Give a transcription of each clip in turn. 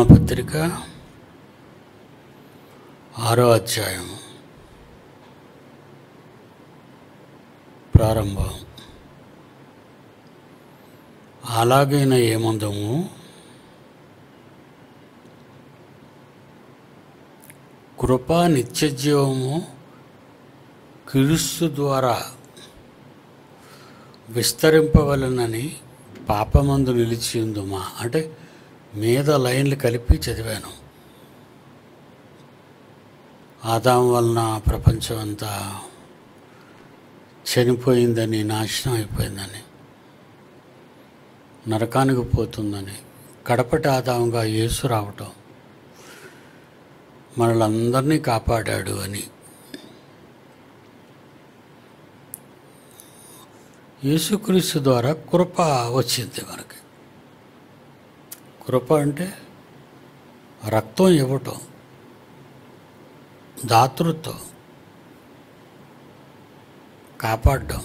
రోమాపత్రిక ఆరో అధ్యాయం ప్రారంభం అలాగైనా ఏమందము కృపా నిత్యజీవము క్రీస్తు ద్వారా విస్తరింపవలనని పాపమందు నిలిచి ఉందుమా అంటే మీద లైన్లు కలిపి చదివాను ఆదాం వలన ప్రపంచం అంతా చనిపోయిందని నాశనం అయిపోయిందని నరకానికి పోతుందని కడపటి ఆదాంగా యేసు రావటం మనలందరినీ కాపాడాడు అని యేసుక్రీస్తు ద్వారా కృప వచ్చింది మనకి కృప అంటే రక్తం ఇవ్వటం దాతృత్వం కాపాడడం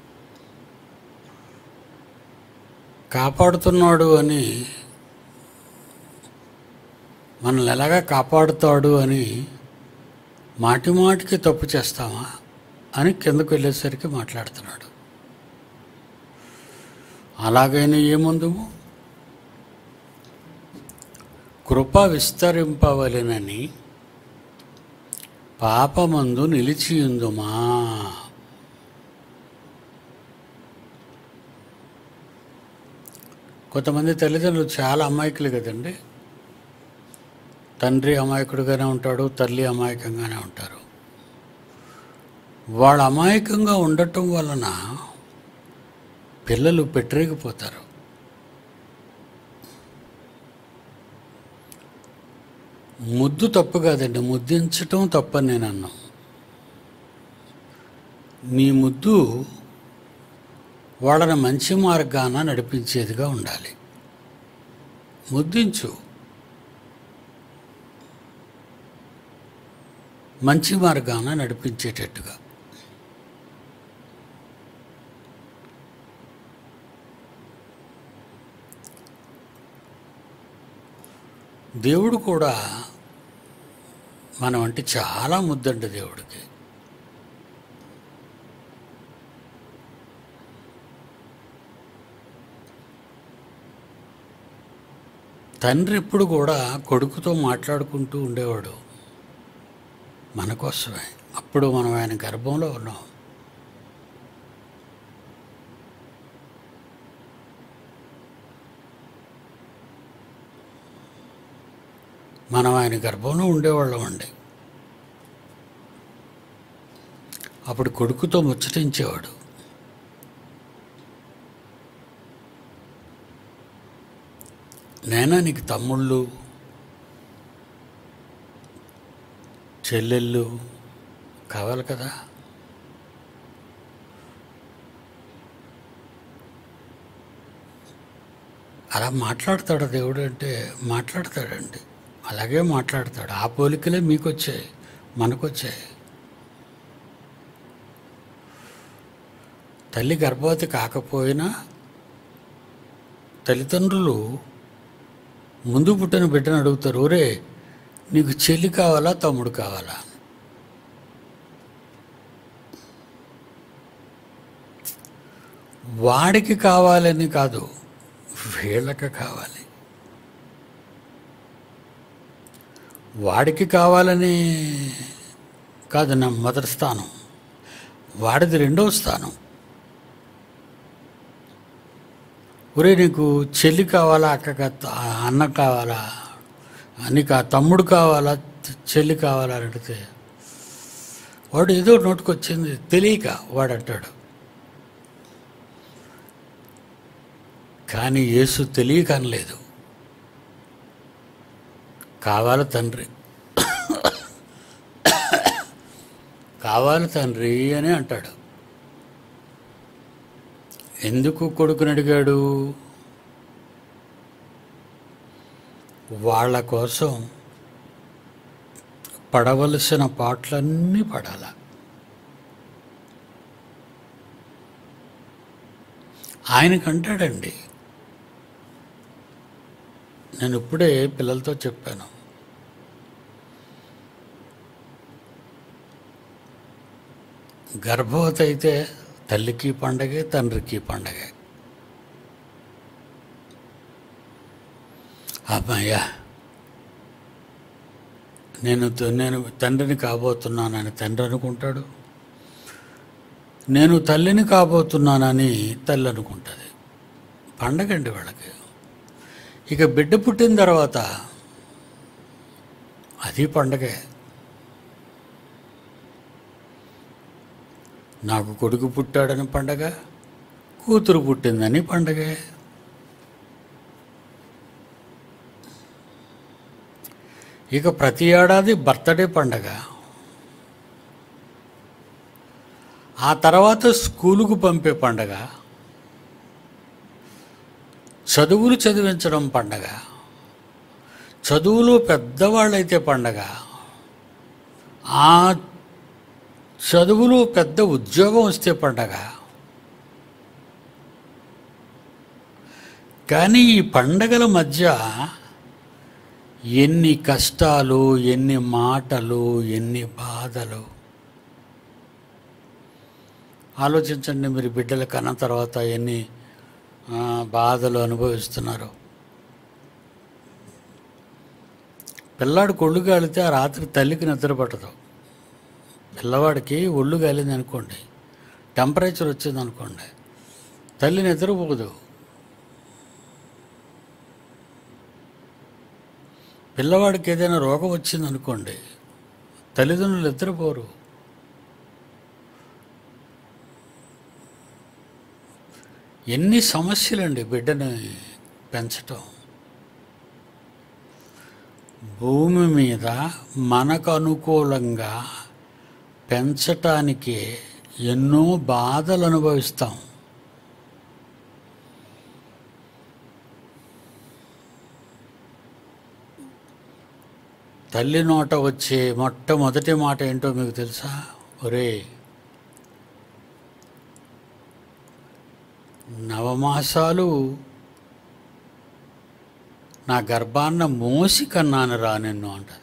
కాపాడుతున్నాడు అని మనల్ని ఎలాగా కాపాడుతాడు అని మాటి మాటికి తప్పు చేస్తామా అని కిందకు వెళ్ళేసరికి మాట్లాడుతున్నాడు అలాగైనా ఏముందుము కృప విస్తరింపవలెనని పాపమందు నిలిచియుందుమా కొంతమంది తల్లిదండ్రులు చాలా అమాయకులు కదండి తండ్రి అమాయకుడుగానే ఉంటాడు తల్లి అమాయకంగానే ఉంటారు వాళ్ళు అమాయకంగా ఉండటం వలన పిల్లలు పెట్టరేగిపోతారు ముద్దు తప్పు కాదండి ముద్దించటం తప్పని నేను అన్నా నీ ముద్దు వాళ్ళని మంచి మార్గాన నడిపించేదిగా ఉండాలి ముద్దించు మంచి మార్గాన నడిపించేటట్టుగా దేవుడు కూడా మనం అంటే చాలా ముద్దండి దేవుడికి తండ్రి ఎప్పుడు కూడా కొడుకుతో మాట్లాడుకుంటూ ఉండేవాడు మన కోసమే అప్పుడు మనం ఆయన గర్భంలో ఉన్నాం మనం ఆయన గర్భంలో ఉండేవాళ్ళం అండి అప్పుడు కొడుకుతో ముచ్చటించేవాడు నేనా నీకు తమ్ముళ్ళు చెల్లెళ్ళు కావాలి కదా అలా మాట్లాడతాడు దేవుడు అంటే మాట్లాడతాడండి అలాగే మాట్లాడతాడు ఆ పోలికలే మీకు వచ్చాయి మనకు వచ్చాయి తల్లి గర్భవతి కాకపోయినా తల్లిదండ్రులు ముందు పుట్టిన బిడ్డను అడుగుతారు ఒరే నీకు చెల్లి కావాలా తమ్ముడు కావాలా వాడికి కావాలని కాదు వీళ్ళకి కావాలి వాడికి కావాలని కాదు నా మొదటి స్థానం వాడిది రెండవ స్థానం ఒరే నీకు చెల్లి కావాలా అక్క కా- అన్న కావాలా నీకు ఆ తమ్ముడు కావాలా చెల్లి కావాలా అని అడిగితే వాడు ఏదో నోటుకొచ్చింది తెలియక వాడు అంటాడు కానీ యేసు తెలియక అనలేదు కావాలి తండ్రి కావాలి తండ్రి అని అంటాడు ఎందుకు కొడుకుని అడిగాడు వాళ్ళ కోసం పడవలసిన పాటలన్నీ పడాల ఆయనకంటాడండి నేను ఇప్పుడే పిల్లలతో చెప్పాను గర్భవతి అయితే తల్లికి పండగే తండ్రికి పండగే అమ్మాయ్యా నేను త- నేను తండ్రిని కాబోతున్నానని తండ్రి అనుకుంటాడు నేను తల్లిని కాబోతున్నానని తల్లి అనుకుంటుంది పండగండి వాళ్ళకి ఇక బిడ్డ పుట్టిన తర్వాత అది పండగే నాకు కొడుకు పుట్టాడని పండగ కూతురు పుట్టిందని పండగే ఇక ప్రతి ఏడాది బర్త్డే పండగ ఆ తర్వాత స్కూలుకు పంపే పండగ చదువులు చదివించడం పండగ చదువులో పెద్దవాళ్ళైతే పండగ ఆ చదువులో పెద్ద ఉద్యోగం వస్తే పండగ కానీ ఈ పండగల మధ్య ఎన్ని కష్టాలు ఎన్ని మాటలు ఎన్ని బాధలు ఆలోచించండి మీరు బిడ్డలు కన్న తర్వాత ఎన్ని ఆ, బాధలు అనుభవిస్తున్నారు పిల్లాడు కొళ్ళు కాలితే ఆ రాత్రి తల్లికి నిద్ర పట్టదు పిల్లవాడికి ఒళ్ళు కాలింది అనుకోండి టెంపరేచర్ వచ్చింది అనుకోండి తల్లి నిద్రపోదు పిల్లవాడికి ఏదైనా రోగం వచ్చింది అనుకోండి తల్లిదండ్రులు నిద్రపోరు ఎన్ని సమస్యలండి బిడ్డని పెంచటం భూమి మీద మనకు అనుకూలంగా పెంచటానికి ఎన్నో బాధలు అనుభవిస్తాం తల్లి నోట వచ్చే మొట్టమొదటి మాట ఏంటో మీకు తెలుసా ఒరే నవమాసాలు నా గర్భాన్న మోసి కన్నాను రా నిన్ను అంటది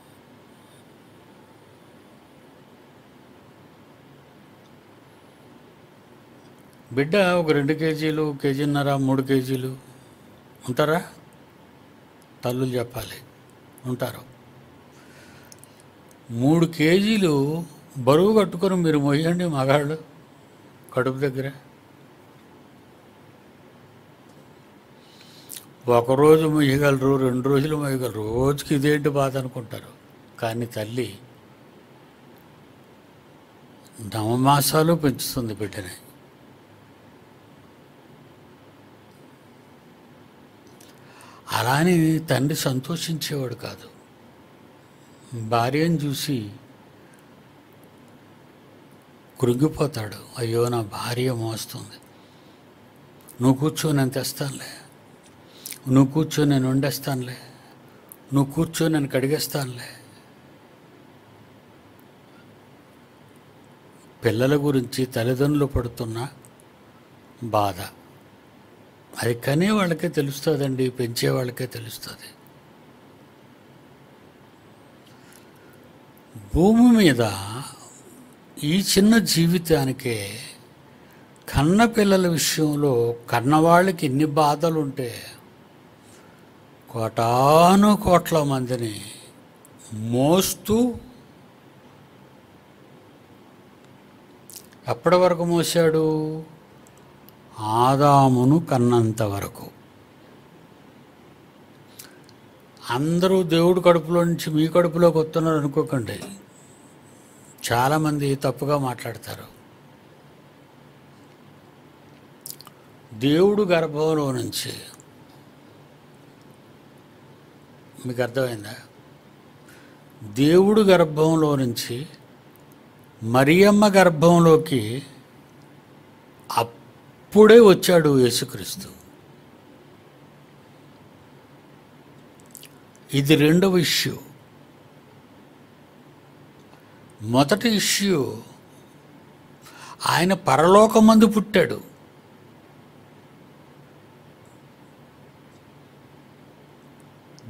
బిడ్డ ఒక రెండు కేజీలు కేజీన్నర మూడు కేజీలు ఉంటారా తల్లులు చెప్పాలి ఉంటారు మూడు కేజీలు బరువు కట్టుకొని మీరు మొయ్యండి మగాళ్ళు కడుపు దగ్గర ఒకరోజు మొయ్యగలరు రెండు రోజులు మొయ్యగలరు రోజుకి ఇదేంటి బాధ అనుకుంటారు కానీ తల్లి నవమాసాలు పెంచుతుంది బిడ్డని అలాని తండ్రి సంతోషించేవాడు కాదు భార్యను చూసి కృంగిపోతాడు అయ్యో నా భార్య మోస్తుంది నువ్వు కూర్చో నేను తెస్తానులే నువ్వు కూర్చో నేను వండేస్తానులే నువ్వు కూర్చో నేను కడిగేస్తానులే పిల్లల గురించి తల్లిదండ్రులు పడుతున్న బాధ అది కనే వాళ్ళకే తెలుస్తుందండి పెంచే వాళ్ళకే తెలుస్తుంది భూమి మీద ఈ చిన్న జీవితానికే కన్న పిల్లల విషయంలో కన్నవాళ్ళకి ఎన్ని బాధలు ఉంటే కోటాను కోట్ల మందిని మోస్తూ ఎప్పటి వరకు మోసాడు ఆదామును కన్నంత వరకు అందరూ దేవుడు కడుపులో నుంచి మీ కడుపులోకి వస్తున్నారు అనుకోకండి చాలామంది తప్పుగా మాట్లాడతారు దేవుడు గర్భంలో నుంచి మీకు అర్థమైందా దేవుడు గర్భంలో నుంచి మరియమ్మ గర్భంలోకి అప్పుడే వచ్చాడు యేసుక్రీస్తు ఇది రెండవ ఇష్యూ మొదటి ఇష్యూ ఆయన పరలోకమందు పుట్టాడు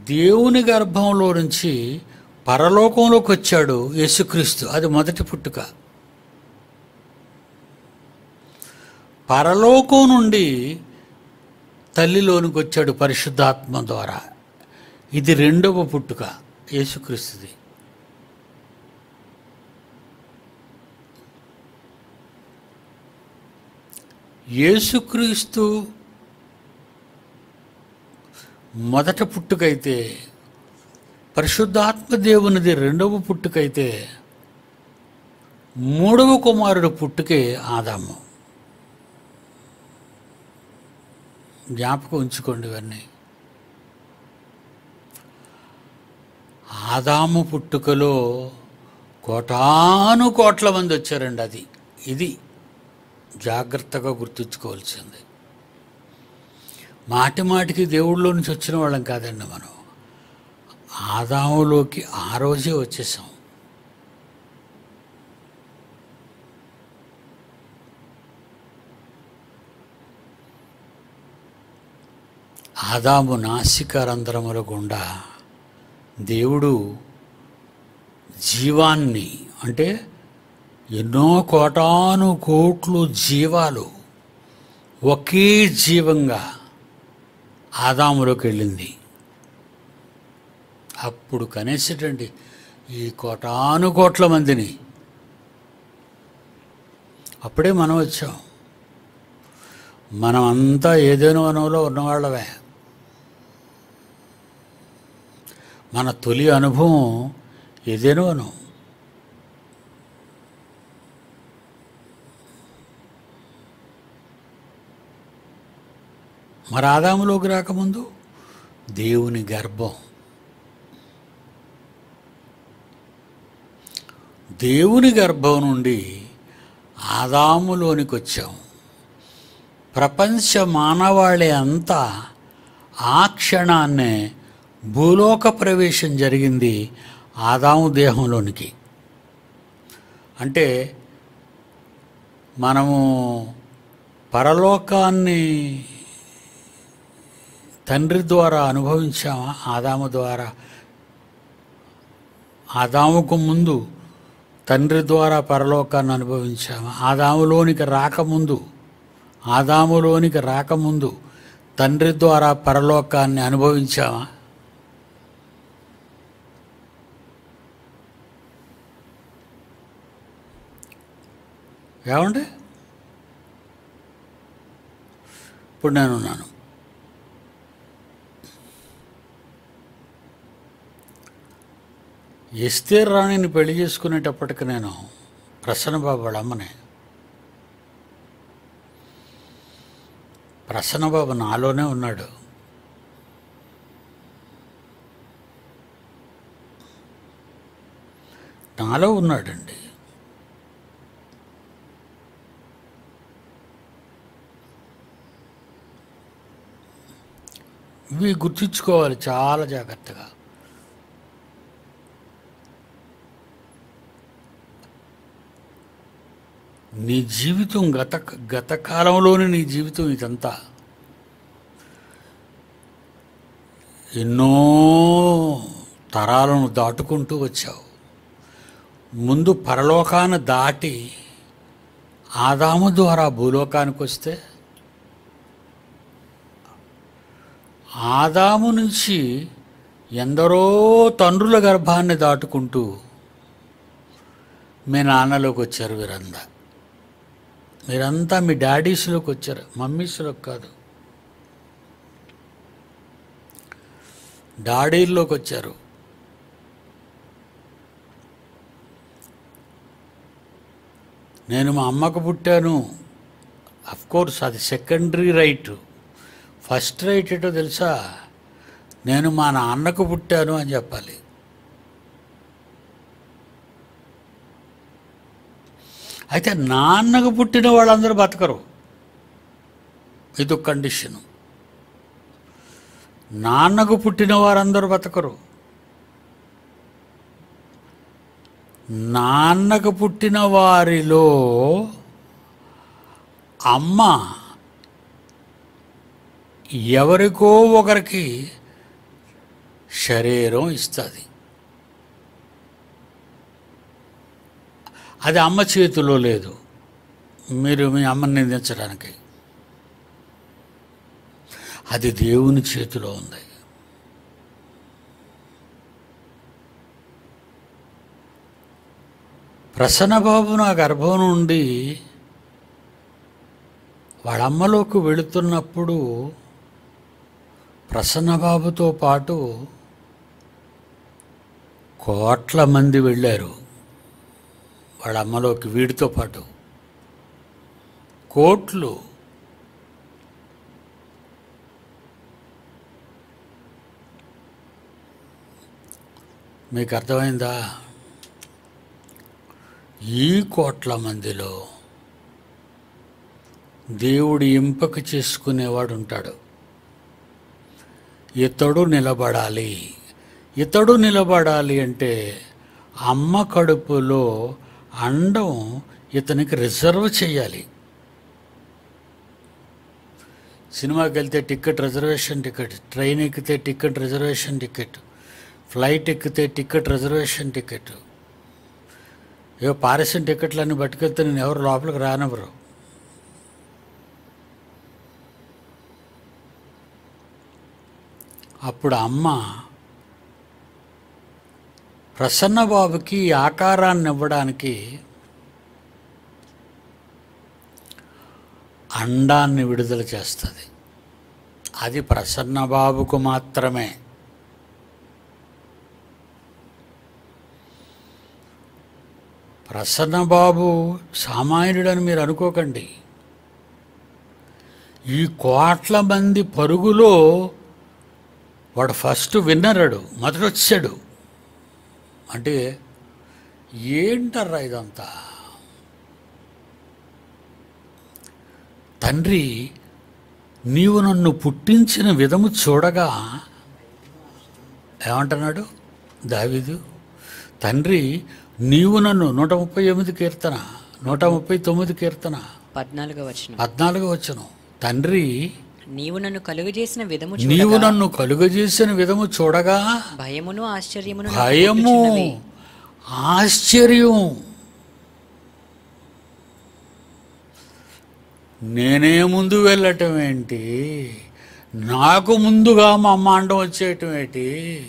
దేవుని గర్భంలో నుంచి పరలోకంలోకి వచ్చాడు యేసుక్రీస్తు అది మొదటి పుట్టుక పరలోకం నుండి తల్లిలోనికి వచ్చాడు పరిశుద్ధాత్మ ద్వారా ఇది రెండవ పుట్టుక యేసుక్రీస్తుది యేసుక్రీస్తు మొదట పుట్టుకైతే పరిశుద్ధాత్మ దేవునిది రెండవ పుట్టుకైతే మూడవ కుమారుడు పుట్టుకే ఆదాము జ్ఞాపకం ఉంచుకోండి ఇవన్నీ ఆదాము పుట్టుకలో కోటాను కోట్ల మంది వచ్చారండి అది ఇది జాగ్రత్తగా గుర్తుంచుకోవాల్సింది మాటి మాటికి దేవుళ్ళలో నుంచి వచ్చిన వాళ్ళం కాదండి మనం ఆదాములోకి ఆ రోజే వచ్చేసాం ఆదాము నాసికారంధ్రముల గుండా దేవుడు జీవాన్ని అంటే ఎన్నో కోటాను కోట్లు జీవాలు ఒకే జీవంగా ఆదాములోకి వెళ్ళింది అప్పుడు కనేసేటండి ఈ కోటాను కోట్ల మందిని అప్పుడే మనం వచ్చాం మనం అంతా ఏదైనా వనంలో ఉన్నవాళ్ళమే మన తొలి అనుభవం ఏదేనో వనం మరి ఆదాములోకి రాకముందు దేవుని గర్భం దేవుని గర్భం నుండి ఆదాములోనికి వచ్చాం ప్రపంచ మానవాళి అంతా ఆ క్షణాన్నే భూలోక ప్రవేశం జరిగింది ఆదాము దేహంలోనికి అంటే మనము పరలోకాన్ని తండ్రి ద్వారా అనుభవించామా ఆదాము ద్వారా ఆదాముకు ముందు తండ్రి ద్వారా పరలోకాన్ని అనుభవించామా ఆదాములోనికి రాకముందు ఆదాములోనికి రాకముందు తండ్రి ద్వారా పరలోకాన్ని అనుభవించామా ఏమండి ఇప్పుడు నేనున్నాను ఎస్తేర్ రాణిని పెళ్లి చేసుకునేటప్పటికి నేను ప్రసన్నబాబు వాళ్ళ అమ్మనే ప్రసన్నబాబు నాలోనే ఉన్నాడు నాలో ఉన్నాడండి ఇవి గుర్తించుకోవాలి చాలా జాగ్రత్తగా నీ జీవితం గత గత కాలంలోని నీ జీవితం ఇదంతా ఎన్నో తరాలను దాటుకుంటూ వచ్చావు ముందు పరలోకాన్ని దాటి ఆదాము ద్వారా భూలోకానికి వస్తే ఆదాము నుంచి ఎందరో తండ్రుల గర్భాన్ని దాటుకుంటూ మీ నాన్నలోకి వచ్చారు వీరంతా మీరంతా మీ డాడీస్లోకి వచ్చారు మమ్మీస్లోకి కాదు డాడీల్లోకి వచ్చారు నేను మా అమ్మకు పుట్టాను కోర్స్ అది సెకండరీ రైట్ ఫస్ట్ రైట్ ఏంటో తెలుసా నేను మా నాన్నకు పుట్టాను అని చెప్పాలి అయితే నాన్నకు పుట్టిన వాళ్ళందరూ బతకరు ఇది కండిషను నాన్నకు పుట్టిన వారందరూ బతకరు నాన్నకు పుట్టిన వారిలో అమ్మ ఎవరికో ఒకరికి శరీరం ఇస్తుంది అది అమ్మ చేతిలో లేదు మీరు మీ అమ్మని నిందించడానికి అది దేవుని చేతిలో ఉంది ప్రసన్నబాబు నా గర్భం నుండి వాళ్ళ అమ్మలోకి వెళుతున్నప్పుడు ప్రసన్నబాబుతో పాటు కోట్ల మంది వెళ్ళారు వాళ్ళ అమ్మలోకి వీడితో పాటు కోట్లు మీకు అర్థమైందా ఈ కోట్ల మందిలో దేవుడు ఎంపిక చేసుకునేవాడు ఉంటాడు ఇతడు నిలబడాలి ఇతడు నిలబడాలి అంటే అమ్మ కడుపులో అండం ఇతనికి రిజర్వ్ చేయాలి సినిమాకి వెళ్తే టికెట్ రిజర్వేషన్ టికెట్ ట్రైన్ ఎక్కితే టికెట్ రిజర్వేషన్ టికెట్ ఫ్లైట్ ఎక్కితే టికెట్ రిజర్వేషన్ టికెట్ ఏవో పారేసిన టికెట్లన్నీ పట్టుకెళ్తే నేను ఎవరు లోపలికి రానివ్వరు అప్పుడు అమ్మ ప్రసన్నబాబుకి ఈ ఆకారాన్ని ఇవ్వడానికి అండాన్ని విడుదల చేస్తుంది అది ప్రసన్నబాబుకు మాత్రమే ప్రసన్నబాబు సామాన్యుడని మీరు అనుకోకండి ఈ కోట్ల మంది పరుగులో వాడు ఫస్ట్ విన్నరాడు మొదటొచ్చాడు అంటే ఏంటర్రా ఇదంతా తండ్రి నీవు నన్ను పుట్టించిన విధము చూడగా ఏమంటున్నాడు దావీదు తండ్రి నీవు నన్ను నూట ముప్పై ఎనిమిది కీర్తన నూట ముప్పై తొమ్మిది కీర్తన పద్నాలుగో వచనం పద్నాలుగు వచ్చును తండ్రి నీవు నన్ను కలుగు చేసిన విధము నీవు చూడగా నన్ను కలుగజేసిన విధము చూడగా భయమును ఆశ్చర్యమును నాకు భయము పుట్టుచున్నవి. ఆశ్చర్యం నేనే ముందు వెళ్ళటం ఏంటి నాకు ముందుగా మా అమ్మ అండం వచ్చేయటం ఏంటి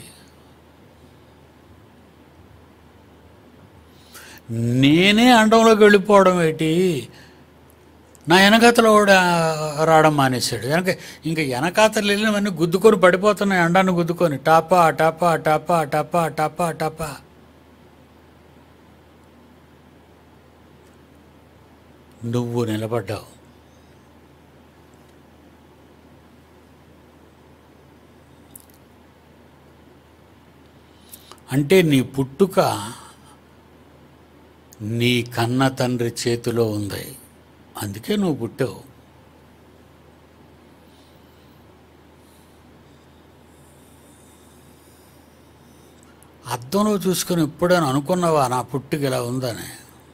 నేనే అండంలోకి వెళ్ళిపోవడం ఏంటి నా వెనకాతలో కూడా రావడం మానేశాడు వెనక ఇంకా వెనకాతలు వెళ్ళినవన్నీ గుద్దుకొని పడిపోతున్నాయి అండాన్ని గుద్దుకొని టాపా టపా టపా టపా టపా టపా నువ్వు నిలబడ్డావు అంటే నీ పుట్టుక నీ కన్న తండ్రి చేతిలో ఉంది అందుకే నువ్వు పుట్టావు అద్దంలో చూసుకొని ఎప్పుడైనా అనుకున్నావా నా పుట్టుక ఇలా ఉందని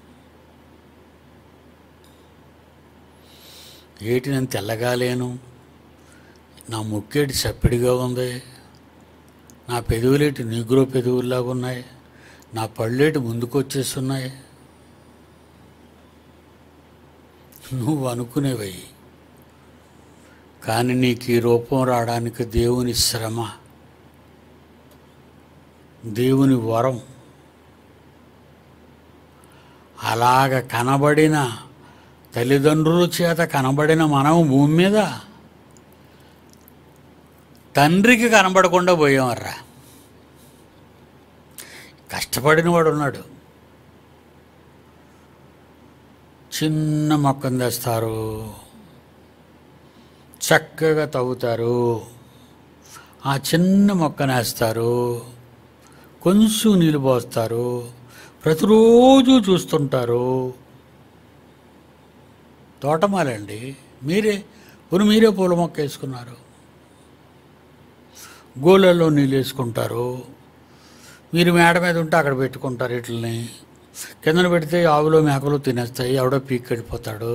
ఏటి నేను తెల్లగా లేను నా ముక్కేటి చప్పిడిగా ఉంది నా పెదవులేటి నిగ్రో పెదవుల్లాగా ఉన్నాయి నా పళ్ళేటి ముందుకు వచ్చేస్తున్నాయి నువ్వు అనుకునేవయ్యి కానీ నీకు ఈ రూపం రావడానికి దేవుని శ్రమ దేవుని వరం అలాగ కనబడిన తల్లిదండ్రుల చేత కనబడిన మనం భూమి మీద తండ్రికి కనబడకుండా పోయామర్రా కష్టపడిన వాడు ఉన్నాడు చిన్న మొక్కను తెస్తారు చక్కగా తవ్వుతారు ఆ చిన్న మొక్కనేస్తారు కొంచెం నీళ్ళు పోస్తారు ప్రతిరోజు చూస్తుంటారు తోటమాలండి మీరే పోనీ మీరే పూల మొక్క వేసుకున్నారు గోళల్లో నీళ్ళు వేసుకుంటారు మీరు మేడ మీద ఉంటే అక్కడ పెట్టుకుంటారు వీటిని కిందన పెడితే ఆవులో మేకలు తినేస్తాయి ఎవడో పీక్ వెళ్ళిపోతాడు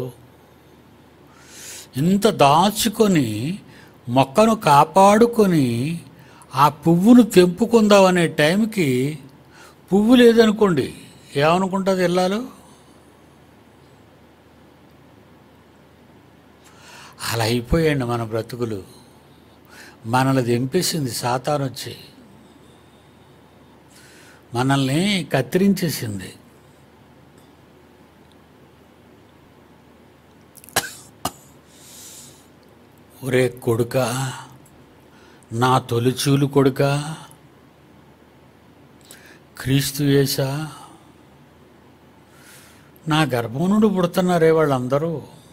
ఇంత దాచుకొని మొక్కను కాపాడుకొని ఆ పువ్వును తెంపుకుందాం అనే టైంకి పువ్వు లేదనుకోండి ఏమనుకుంటుంది ఇల్లాలు అలా అయిపోయాయండి మన బ్రతుకులు మనల్ని తెంపేసింది సాతాను వచ్చి మనల్ని కత్తిరించేసింది ఒరే కొడుక నా తొలిచూలు కొడుక క్రీస్తు యేసా నా గర్భం నుండి పుడుతున్నారే వాళ్ళందరూ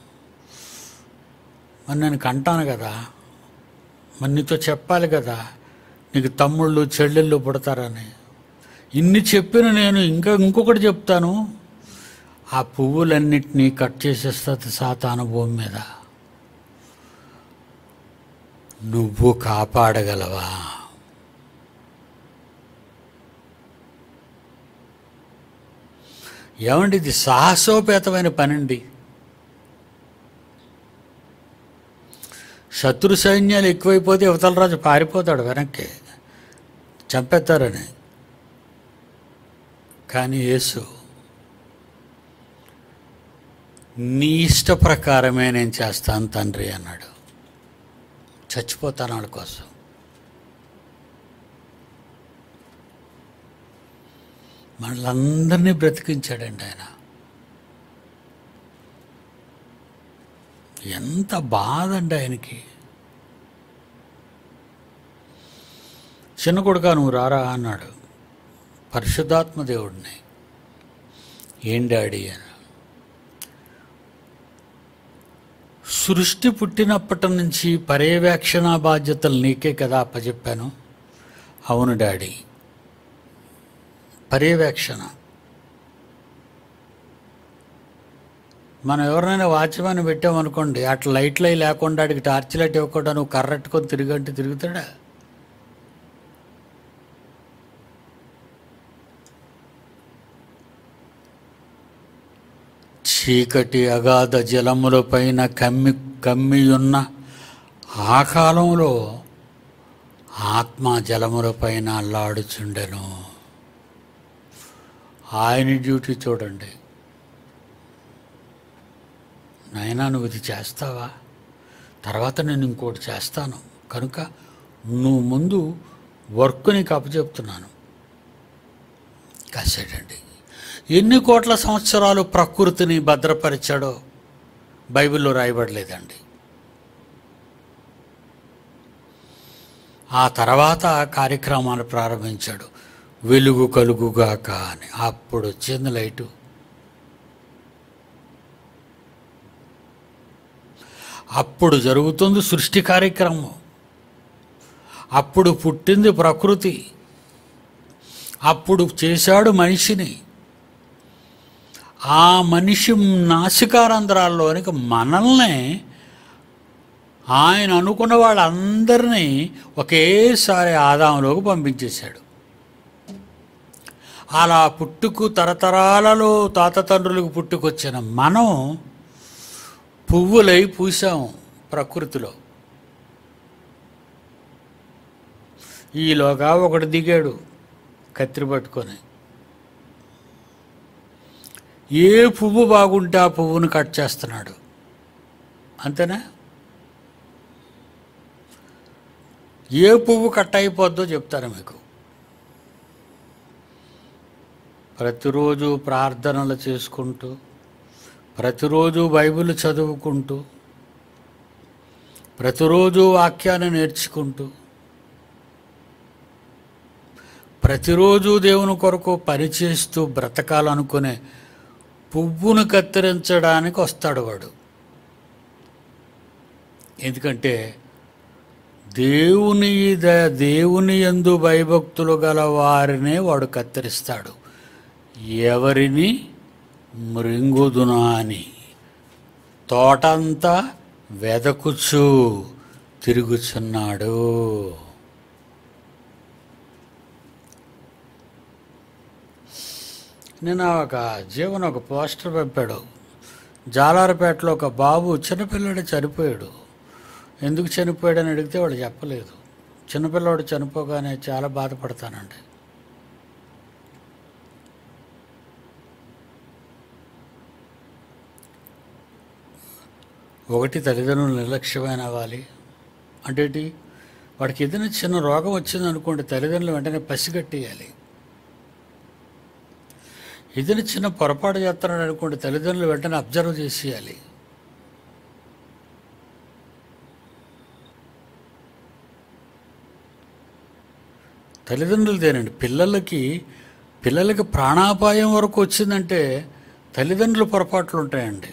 మరి నేను కంటాను కదా మరి నీతో చెప్పాలి కదా నీకు తమ్ముళ్ళు చెల్లెళ్ళు పుడతారని ఇన్ని చెప్పిన నేను ఇంకా ఇంకొకటి చెప్తాను ఆ పువ్వులన్నిటినీ కట్ చేసేస్తుంది సాతాను భూమి మీద నువ్వు కాపాడగలవా ఏమండి ఇది సాహసోపేతమైన పనండి శత్రు సైన్యాలు ఎక్కువైపోతే యువతల రాజు పారిపోతాడు వెనక్కి చంపేస్తారని కానీ యేసు నీ ఇష్ట ప్రకారమే నేను చేస్తాను తండ్రి అన్నాడు చచ్చిపోతాను వాళ్ళ కోసం మనలందరినీ బ్రతికించాడండి ఆయన ఎంత బాధ అండి ఆయనకి చిన్న కొడుక నువ్వు రారా అన్నాడు పరిశుద్ధాత్మ దేవుడిని ఏం డాడీ అని సృష్టి పుట్టినప్పటి నుంచి పర్యవేక్షణ బాధ్యతలు నీకే కదా అప్పచెప్పాను అవును డాడీ పర్యవేక్షణ మనం ఎవరినైనా వాచ్మెన్ పెట్టామనుకోండి అట్లా లైట్లు అవి లేకుండా ఆడికి టార్చ్ లైట్ ఇవ్వకుండా నువ్వు కర్రెట్టుకొని తిరిగంటే తిరుగుతాడా చీకటి అగాధ జలముల పైన కమ్మి కమ్మియున్న ఆ కాలంలో ఆత్మ జలముల పైన అల్లాడుచుండెను ఆయన డ్యూటీ చూడండి నాయనా నువ్వు ఇది చేస్తావా తర్వాత నేను ఇంకోటి చేస్తాను కనుక నువ్వు ముందు వర్క్ నీకు అప్పచెప్తున్నాను కాసేటండి ఎన్ని కోట్ల సంవత్సరాలు ప్రకృతిని భద్రపరిచాడో బైబిల్లో రాయబడలేదండి ఆ తర్వాత కార్యక్రమాలు ప్రారంభించాడు వెలుగు కలుగుగాక అని అప్పుడు వచ్చింది లైటు అప్పుడు జరుగుతుంది సృష్టి కార్యక్రమం అప్పుడు పుట్టింది ప్రకృతి అప్పుడు చేశాడు మనిషిని ఆ మనిషి నాసికారంధ్రాల్లోనికి మనల్ని ఆయన అనుకున్న వాళ్ళందరినీ ఒకేసారి ఆదాంలోకి పంపించేశాడు అలా పుట్టుకు తరతరాలలో తాత తండ్రులకు పుట్టుకొచ్చిన మనం పువ్వులై పూసాం ప్రకృతిలో ఈలోగా ఒకడు దిగాడు కత్తిరి పట్టుకొని ఏ పువ్వు బాగుంటే ఆ పువ్వును కట్ చేస్తున్నాడు అంతేనా ఏ పువ్వు కట్ అయిపోద్దో చెప్తాను మీకు ప్రతిరోజు ప్రార్థనలు చేసుకుంటూ ప్రతిరోజు బైబిల్ చదువుకుంటూ ప్రతిరోజు వాక్యాన్ని నేర్చుకుంటూ ప్రతిరోజు దేవుని కొరకు పనిచేస్తూ బ్రతకాలనుకునే పువ్వును కత్తిరించడానికి వస్తాడు వాడు ఎందుకంటే దేవుని ద- దేవుని యందు భయభక్తులు గల వారినే వాడు కత్తిరిస్తాడు ఎవరిని మృంగుదునా అని తోటంతా వెదకుచు తిరుగుచున్నాడు నేను ఒక జీవన ఒక పోస్టర్ పంపాడు జాలారపేటలో ఒక బాబు చిన్నపిల్లడు చనిపోయాడు ఎందుకు చనిపోయాడని అడిగితే వాడు చెప్పలేదు చిన్నపిల్లవాడు చనిపోగానే చాలా బాధపడతానండి ఒకటి తల్లిదండ్రులు నిర్లక్ష్యమైన అవ్వాలి అంటే ఏంటి? వాడికి ఏదైనా చిన్న రోగం వచ్చింది అనుకోండి తల్లిదండ్రులు వెంటనే పసిగట్టేయాలి ఏదైనా చిన్న పొరపాటు చేస్తున్నాడు అనుకోండి తల్లిదండ్రులు వెంటనే అబ్జర్వ్ చేసేయాలి తల్లిదండ్రులదేనండి పిల్లలకి పిల్లలకి ప్రాణాపాయం వరకు వచ్చిందంటే తల్లిదండ్రుల పొరపాట్లు ఉంటాయండి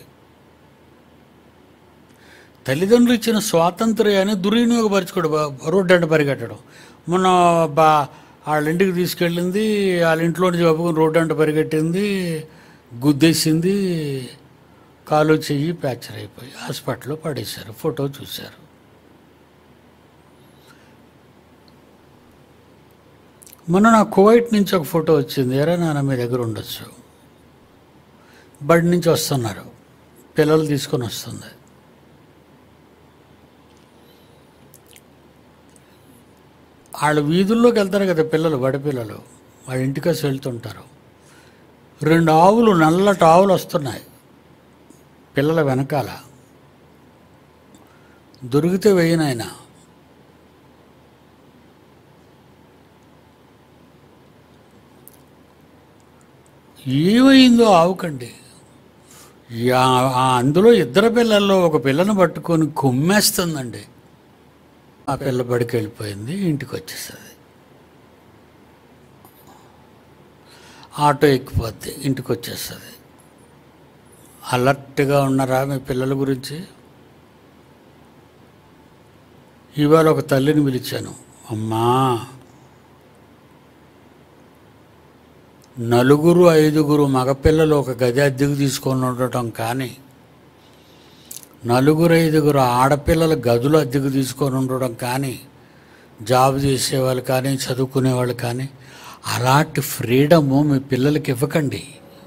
తల్లిదండ్రులు ఇచ్చిన స్వాతంత్ర్యాన్ని దుర్వినియోగపరచుకోడు రోడ్డు అంట పరిగెట్టడం మొన్న బా వాళ్ళ ఇంటికి తీసుకెళ్ళింది వాళ్ళ ఇంట్లో నుంచి బాబుకుని రోడ్డు అంట పరిగెట్టింది గుద్దేసింది కాలు చెయ్యి ఫ్రాక్చర్ అయిపోయి హాస్పిటల్లో పడేశారు ఫోటో చూశారు మొన్న నా కువైట్ నుంచి ఒక ఫోటో వచ్చింది ఎరా నాన్న మీ దగ్గర ఉండొచ్చు బడి నుంచి వస్తున్నారు పిల్లలు తీసుకొని వస్తుంది వాళ్ళు వీధుల్లోకి వెళ్తారు కదా పిల్లలు బడి పిల్లలు వాళ్ళ ఇంటికేసి వెళ్తుంటారు రెండు ఆవులు నల్లటి ఆవులు వస్తున్నాయి పిల్లల వెనకాల దొరికితే వేయనాయన ఏమైందో ఆవుకండి యా- ఆ అందులో ఇద్దరు పిల్లల్లో ఒక పిల్లను పట్టుకొని కొమ్మేస్తుందండి ఆ పిల్ల బడికి వెళ్ళిపోయింది ఇంటికి వచ్చేస్తుంది ఆటో ఎక్కిపోద్ది ఇంటికి వచ్చేస్తుంది అలర్ట్గా ఉన్నారా మీ పిల్లల గురించి ఇవాళ ఒక తల్లిని పిలిచాను అమ్మా నలుగురు ఐదుగురు మగపిల్లలు ఒక గది అద్దెకు తీసుకొని ఉండటం కానీ నలుగురు ఐదుగురు ఆడపిల్లల గదులు అద్దెకు తీసుకొని ఉండడం కానీ జాబ్ చేసేవాళ్ళు కానీ చదువుకునేవాళ్ళు కానీ అలాంటి ఫ్రీడము మీ పిల్లలకి ఇవ్వకండి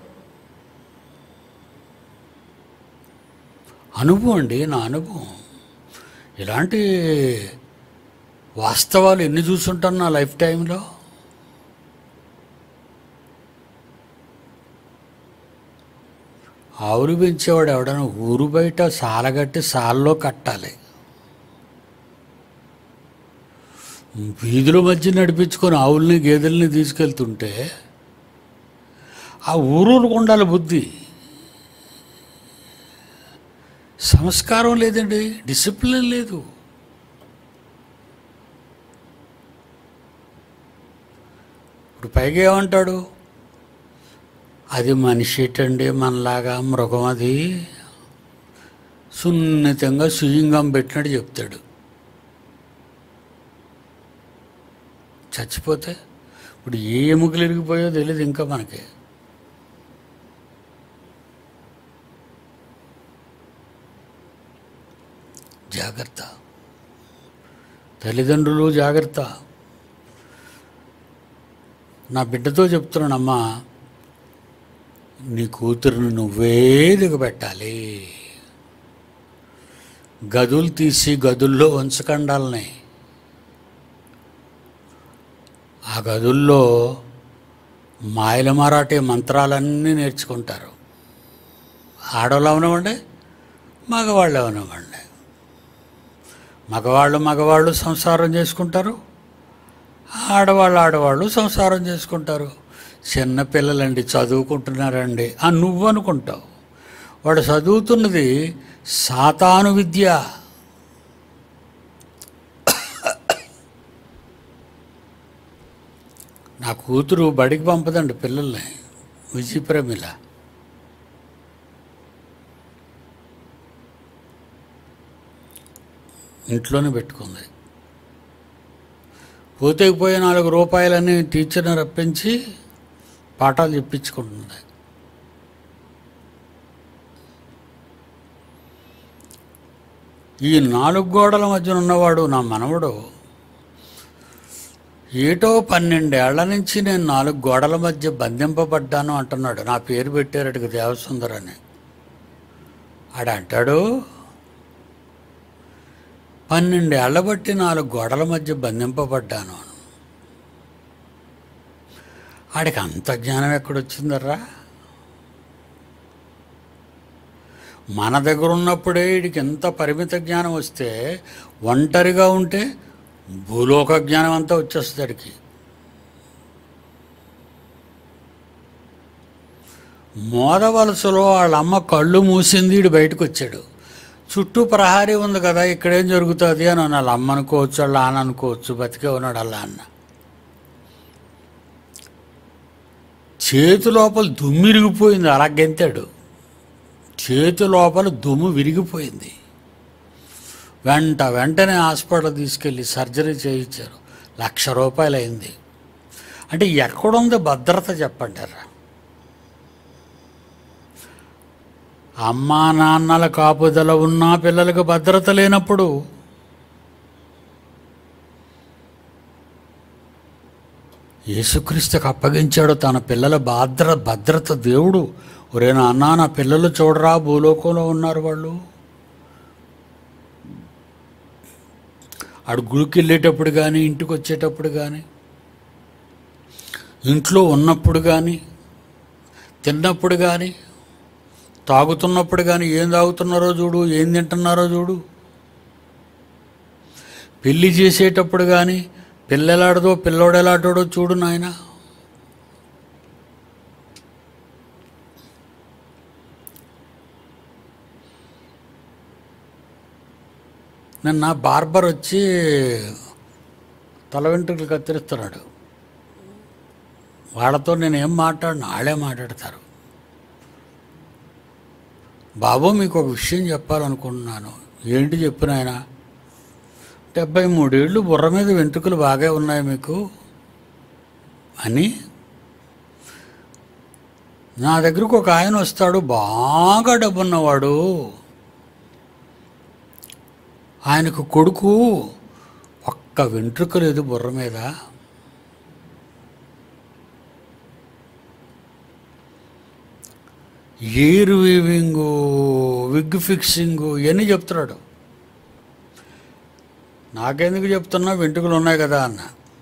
అనుభవం అండి నా అనుభవం ఇలాంటి వాస్తవాలు ఎన్ని చూసుంటాను నా లైఫ్ టైంలో ఆవులు పెంచేవాడు ఎవడన్నా ఊరు బయట సాలగట్టి సాల్లో కట్టాలి వీధుల మధ్య నడిపించుకొని ఆవుల్ని గేదెల్ని తీసుకెళ్తుంటే ఆ ఊరూరుకు ఉండాలి బుద్ధి సంస్కారం లేదండి డిసిప్లిన్ లేదు ఇప్పుడు పైగా ఏమంటాడు అది మనిషిటండి మనలాగా మృగం అది సున్నితంగా సుయింగం పెట్టినట్టు చెప్తాడు చచ్చిపోతే ఇప్పుడు ఏ ఎముకలు ఇరిగిపోయో తెలియదు ఇంకా మనకి జాగ్రత్త తల్లిదండ్రులు జాగ్రత్త నా బిడ్డతో చెప్తున్నానమ్మా నీ కూతురుని నువ్వే దిగబెట్టాలి గదులు తీసి గదుల్లో ఉంచకండాలని ఆ గదుల్లో మాయల మరాఠీ మంత్రాలన్నీ నేర్చుకుంటారు ఆడవాళ్ళు అవనివ్వండి మగవాళ్ళు అవనివ్వండి మగవాళ్ళు మగవాళ్ళు సంసారం చేసుకుంటారు ఆడవాళ్ళు ఆడవాళ్ళు సంసారం చేసుకుంటారు చిన్న పిల్లలండి చదువుకుంటున్నారండి ఆ నువ్వు అనుకుంటావు వాడు చదువుతున్నది సాతాను విద్య నా కూతురు బడికి పంపదండి పిల్లల్ని విజయ ప్రమిల ఇంట్లోనే పెట్టుకుంది పోతే పోయే నాలుగు రూపాయలని టీచర్ని రప్పించి పాఠాలు చెప్పించుకుంటుంది ఈ నాలుగు గోడల మధ్యన ఉన్నవాడు నా మనవడు ఏటో పన్నెండేళ్ల నుంచి నేను నాలుగు గోడల మధ్య బంధింపబడ్డాను అంటున్నాడు నా పేరు పెట్టారటికి దేవసుందర్ అని ఆడు అంటాడు పన్నెండేళ్ల బట్టి నాలుగు గోడల మధ్య బంధింపబడ్డాను ఆడికి అంత జ్ఞానం ఎక్కడొచ్చిందర్రా మన దగ్గర ఉన్నప్పుడే వీడికి ఎంత పరిమిత జ్ఞానం వస్తే ఒంటరిగా ఉంటే భూలోక జ్ఞానం అంతా వచ్చేస్తుంది వాడికి మోదవలసలో వాళ్ళ అమ్మ కళ్ళు మూసింది వీడు బయటకు వచ్చాడు చుట్టూ ప్రహారీ ఉంది కదా ఇక్కడేం జరుగుతుంది అని వాళ్ళ అమ్మ అనుకోవచ్చు వాళ్ళ నాన్న అనుకోవచ్చు బతికే ఉన్నాడు వాళ్ళ అన్న చేతి లోపల దుమ్ము విరిగిపోయింది అలా గెంతాడు చేతి లోపల దుమ్ము విరిగిపోయింది వెంట వెంటనే హాస్పిటల్ తీసుకెళ్ళి సర్జరీ చేయించారు లక్ష రూపాయలు అయింది అంటే ఎక్కడుంది భద్రత చెప్పంటారా అమ్మా నాన్నల కాపుదల ఉన్నా పిల్లలకు భద్రత లేనప్పుడు యేసుక్రీస్తుకు అప్పగించాడు తన పిల్లల భద్ర భద్రత దేవుడు ఒరే నాన్న నా పిల్లలు చూడరా భూలోకంలో ఉన్నారు వాళ్ళు ఆడు గుడికి వెళ్ళేటప్పుడు కానీ ఇంటికి వచ్చేటప్పుడు కానీ ఇంట్లో ఉన్నప్పుడు కానీ తిన్నప్పుడు కానీ తాగుతున్నప్పుడు కానీ ఏం తాగుతున్నారో చూడు ఏం తింటున్నారో చూడు పెళ్లి చేసేటప్పుడు కానీ పిల్లలాడదో పిల్లోడు ఎలాంటోడో చూడు నాయన నిన్న బార్బర్ వచ్చి తల వెంట్రుకలు కత్తిరిస్తున్నాడు వాళ్ళతో నేను ఏం మాట్లాడిన వాళ్ళే మాట్లాడతారు బాబు మీకు ఒక విషయం చెప్పాలనుకుంటున్నాను ఏంటి చెప్పిన ఆయన డెబ్బై మూడేళ్ళు బుర్ర మీద వెంట్రుకలు బాగా ఉన్నాయి మీకు అని నా దగ్గరకు ఒక ఆయన వస్తాడు బాగా డబ్బున్నవాడు ఆయనకు కొడుకు ఒక్క వెంట్రుక లేదు బుర్ర మీద ఎయిర్ వీవింగు విగ్ ఫిక్సింగు ఇవన్నీ చెప్తున్నాడు నాకెందుకు చెప్తున్నా వెంట్రుకలు ఉన్నాయి కదా అన్న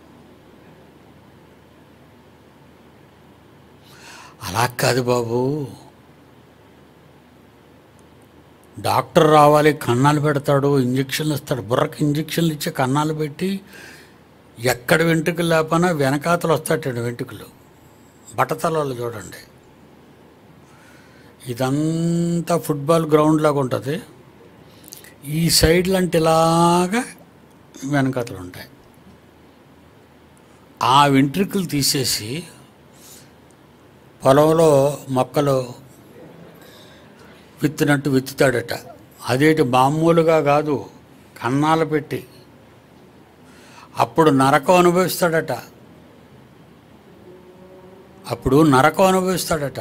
అలా కాదు బాబు డాక్టర్ రావాలి కన్నాలు పెడతాడు ఇంజక్షన్లు ఇస్తాడు బుర్రకి ఇంజక్షన్లు ఇచ్చి కన్నాలు పెట్టి ఎక్కడ వెంట్రుకలు లేకపోయినా వెనకాతలు వస్తాడు వెంట్రుకలు బట్టతలలో చూడండి ఇదంతా ఫుట్బాల్ గ్రౌండ్ లాగా ఉంటుంది ఈ సైడ్ లాంటి ఇలాగా వెనకతలు ఉంటాయి ఆ వెంట్రుకలు తీసేసి పొలంలో మొక్కలు విత్తినట్టు విత్తుతాడట అదేటి మామూలుగా కాదు కన్నాలు పెట్టి అప్పుడు నరకం అనుభవిస్తాడట అప్పుడు నరకం అనుభవిస్తాడట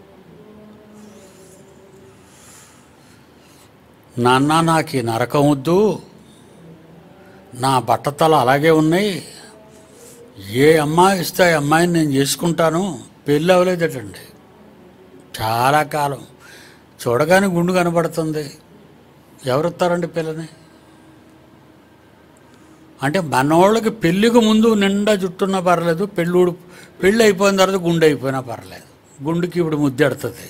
నాన్న నాకు ఈ నరకం వద్దు నా బట్టతలు అలాగే ఉన్నాయి ఏ అమ్మాయి ఇస్తే ఆ అమ్మాయిని నేను చేసుకుంటాను పెళ్ళి అవ్వలేదటండి చాలా కాలం చూడగానే గుండు కనబడుతుంది ఎవరిస్తారండి పిల్లని అంటే మనోళ్ళకి పెళ్ళికి ముందు నిండా జుట్టున్నా పర్లేదు పెళ్ళి పెళ్ళి అయిపోయిన తర్వాత గుండె అయిపోయినా పర్లేదు గుండుకి ఇప్పుడు ముద్దెడుతుంది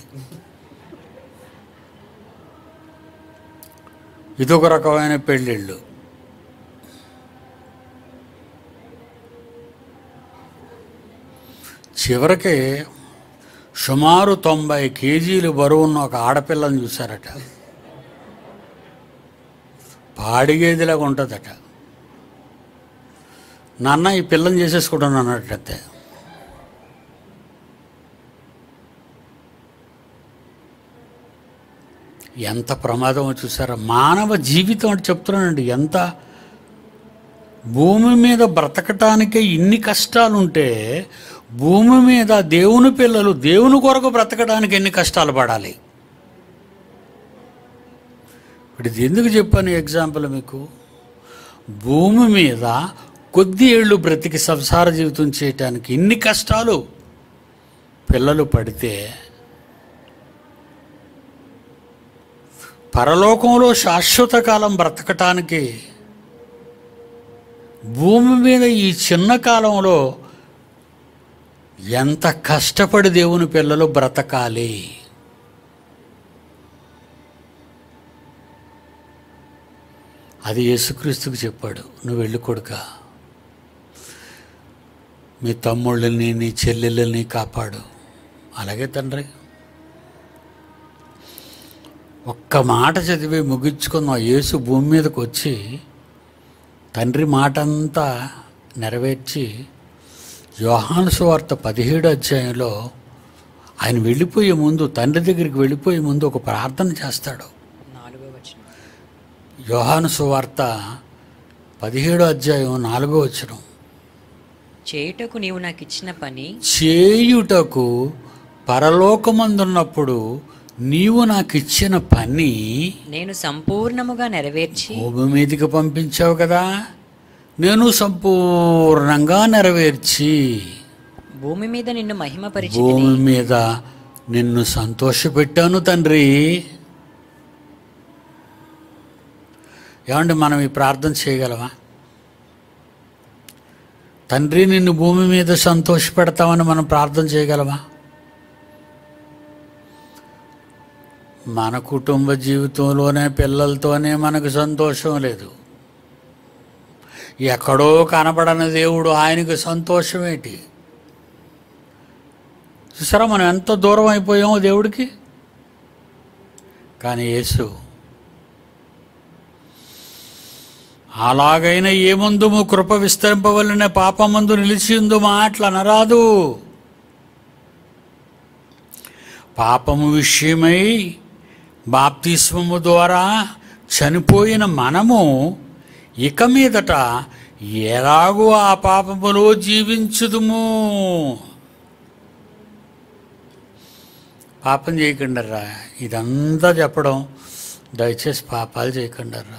ఇదొక రకమైన పెళ్ళిళ్ళు చివరికి సుమారు తొంభై కేజీలు బరువున్న ఒక ఆడపిల్లని చూశారట పాడిగేదిలాగా ఉంటుందట నాన్న ఈ పిల్లని చేసేసుకుంటాను అన్నట్టయితే ఎంత ప్రమాదమో చూసారా మానవ జీవితం అంటే చెప్తున్నానండి ఎంత భూమి మీద బ్రతకటానికే ఇన్ని కష్టాలుంటే భూమి మీద దేవుని పిల్లలు దేవుని కొరకు బ్రతకడానికి ఎన్ని కష్టాలు పడాలి ఇప్పుడు ఇది ఎందుకు చెప్పాను ఎగ్జాంపుల్ మీకు భూమి మీద కొద్ది ఏళ్ళు బ్రతికి సంసార జీవితం చేయటానికి ఇన్ని కష్టాలు పిల్లలు పడితే పరలోకంలో శాశ్వత కాలం బ్రతకటానికి భూమి మీద ఈ చిన్న కాలంలో ఎంత కష్టపడి దేవుని పిల్లలు బ్రతకాలి అది యేసుక్రీస్తుకు చెప్పాడు నువ్వు వెళ్ళి కొడుక మీ తమ్ముళ్ళని నీ చెల్లెళ్ళని కాపాడు అలాగే తండ్రి ఒక్క మాట చదివి ముగించుకుందాం యేసు భూమి మీదకి వచ్చి తండ్రి మాట అంతా నెరవేర్చి యోహాను సువార్త పదిహేడు అధ్యాయంలో ఆయన వెళ్ళిపోయే ముందు తండ్రి దగ్గరికి వెళ్ళిపోయే ముందు ఒక ప్రార్థన చేస్తాడు నాలుగో వచనం యోహాను సువార్త పదిహేడో అధ్యాయం నాలుగో వచనం చేయుటకు నీవు నాకు ఇచ్చిన పని చేయుటకు పరలోకమందున్నప్పుడు నీవు నాకు ఇచ్చిన పని నేను సంపూర్ణముగా నెరవేర్చి భూమి మీదకి పంపించావు కదా నేను సంపూర్ణంగా నెరవేర్చి భూమి మీద నిన్ను మహిమపరిచి భూమి మీద నిన్ను సంతోషపెట్టాను తండ్రి ఏమండి మనం ఈ ప్రార్థన చేయగలమా తండ్రి నిన్ను భూమి మీద సంతోషపెడతామని మనం ప్రార్థన చేయగలమా మన కుటుంబ జీవితంలోనే పిల్లలతోనే మనకు సంతోషం లేదు ఎక్కడో కనబడని దేవుడు ఆయనకు సంతోషం ఏంటి చూసారా మనం ఎంత దూరం అయిపోయామో దేవుడికి కానీ యేసు అలాగైనా ఏమందుము కృప విస్తరింపవలన పాపమందు నిలిచి ఉందు మాటలు అనరాదు పాపము విషయమై బాప్తిస్మము ద్వారా చనిపోయిన మనము ఇక మీదట ఎలాగూ ఆ పాపములో జీవించుదుము పాపం చేయకుండా రా ఇదంతా చెప్పడం దయచేసి పాపాలు చేయకుండా రా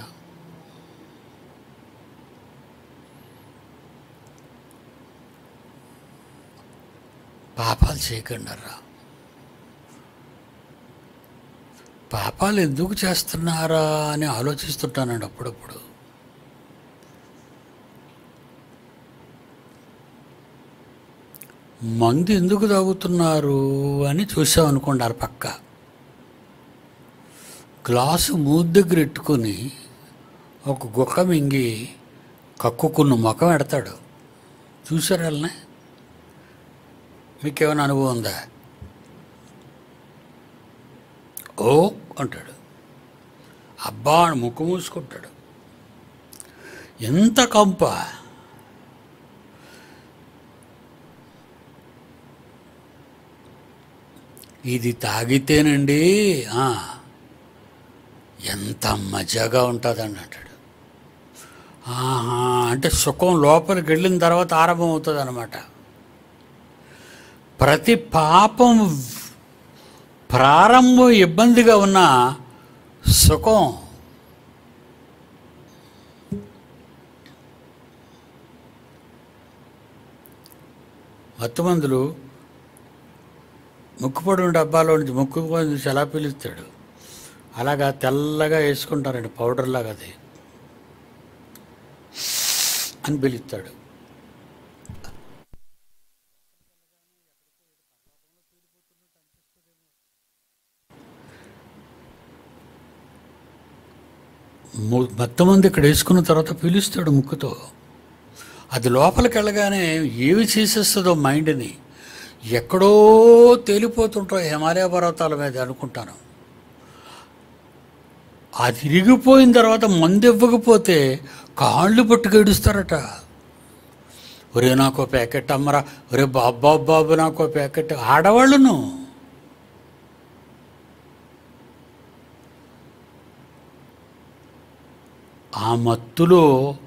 పాపాలు చేయకుండా రా పాపాలు ఎందుకు చేస్తున్నారా అని ఆలోచిస్తుంటానండి అప్పుడప్పుడు మందు ఎందుకు తాగుతున్నారు అని చూసామనుకోండి ఆ పక్క గ్లాసు మూతి దగ్గర ఎట్టుకొని ఒక గుక్క మింగి కక్కుకున్న ముఖం ఎడతాడు చూసారు వాళ్ళని మీకేమైనా అనుభవం ఉందా ఓ అంటాడు అబ్బా అని ముక్కు మూసుకుంటాడు ఎంత కంప ఇది తాగితేనండి ఆ, ఎంత మజాగా ఉంటుందని అంటాడు ఆహా అంటే సుఖం లోపలికి వెళ్ళిన తర్వాత ఆరంభం అవుతుంది అనమాట ప్రతి పాపం ప్రారంభం ఇబ్బందిగా ఉన్న సుఖం మత్తుమందులు ముక్కుపొడి డబ్బాలో నుంచి ముక్కు నుంచి ఎలా పిలుస్తాడు అలాగా తెల్లగా వేసుకుంటారండి పౌడర్ లాగా అది అని పిలుస్తాడు ము- మొత్తం మంది ఇక్కడ వేసుకున్న తర్వాత పిలుస్తాడు ముక్కుతో అది లోపలికి వెళ్ళగానే ఏవి చేసేస్తుందో మైండ్ని ఎక్కడో తేలిపోతుంటాం హిమాలయ పర్వతాల మీద అనుకుంటాను అది ఇరిగిపోయిన తర్వాత మందు ఇవ్వకపోతే కాళ్ళు పట్టుకు ఏడుస్తారట ఒరే నాకో ప్యాకెట్ అమ్మరా ఒరే బాబా బాబు నాకో ప్యాకెట్ ఆడవాళ్ళను ఆ మత్తులో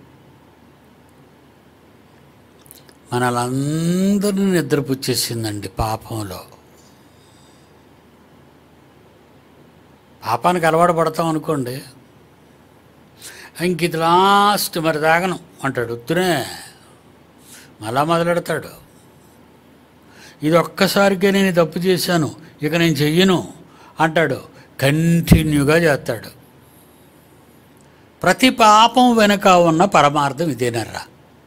మనలందరినీ నిద్రపుచ్చేసిందండి పాపంలో పాపానికి అలవాటు పడతాం అనుకోండి ఇంక ఇది లాస్ట్ మరి తాగను అంటాడు ఉత్తునే మళ్ళా మొదలెడతాడు ఇది ఒక్కసారికే నేను ఈ తప్పు చేశాను ఇక నేను చెయ్యను అంటాడు కంటిన్యూగా చేస్తాడు ప్రతి పాపం వెనుక ఉన్న పరమార్థం ఇదేనర్రా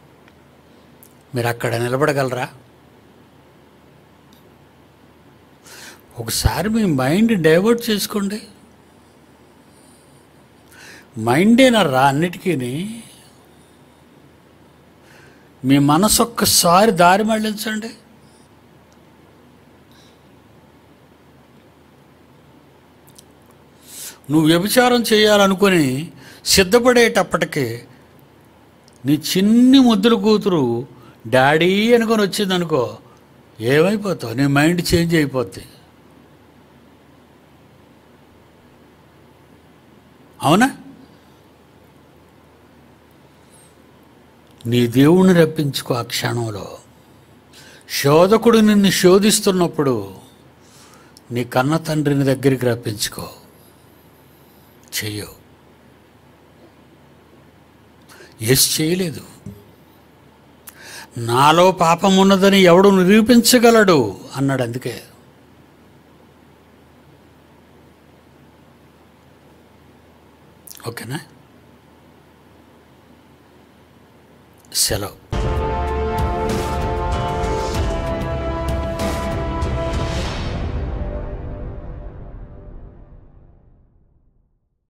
మీరు అక్కడ నిలబడగలరా ఒకసారి మీ మైండ్ డైవర్ట్ చేసుకోండి మైండేనరా అన్నిటికీ మీ మనసు ఒక్కసారి దారి మళ్ళించండి నువ్వు వ్యభిచారం చేయాలనుకొని సిద్ధపడేటప్పటికి నీ చిన్ని ముద్దుల కూతురు డాడీ అనుకొని వచ్చిందనుకో ఏమైపోతావు నీ మైండ్ చేంజ్ అయిపోద్ది అవునా నీ దేవుణ్ణి రప్పించుకో ఆ క్షణంలో శోధకుడు నిన్ను శోధిస్తున్నప్పుడు నీ కన్న తండ్రిని దగ్గరికి రప్పించుకో చెయ్యవు ఎస్ చేయలేదు నాలో పాపం ఉన్నదని ఎవడు నిరూపించగలడు అన్నాడు అందుకే ఓకేనా సెలవు